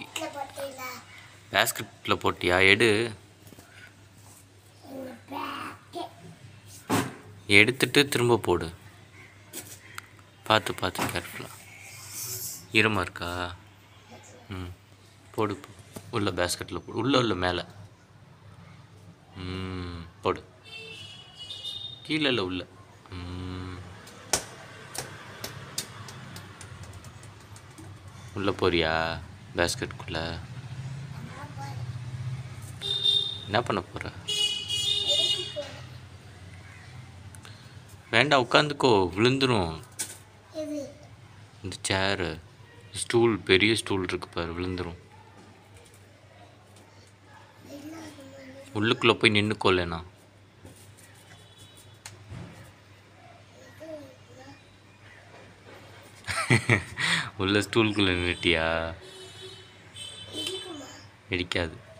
பேஸ்கெட்டில் போட்டீங்களா பேஸ்கெட்டில் போட்டியா எடு எங்கள் பேக்கே எடுத்துட்டு திரும்ப போடு பார்த்து பார்த்து கேர்ஃபுல்லாக ஈரமாக இருக்கா ம் போடு போ. உள்ள பேஸ்கெட்டில் போடு உள்ள உள்ள மேலே ம் போடு கீழே இல்லை உள்ள ம் உள்ளே போறியா பேஸ்கெட்டுக்குள்ளே என்ன பண்ண போகிற வேண்டாம் உட்காந்துக்கோ விழுந்துரும் இது இந்த சேரு ஸ்டூல் பெரிய ஸ்டூல் இருக்கு பாரு விழுந்துரும் உள்ளுக்குள்ளே போய் நின்றுக்கோலேண்ணா உள்ள ஸ்டூலுக்குள்ளே நின்றுட்டியா இருக்குமா இடிக்காது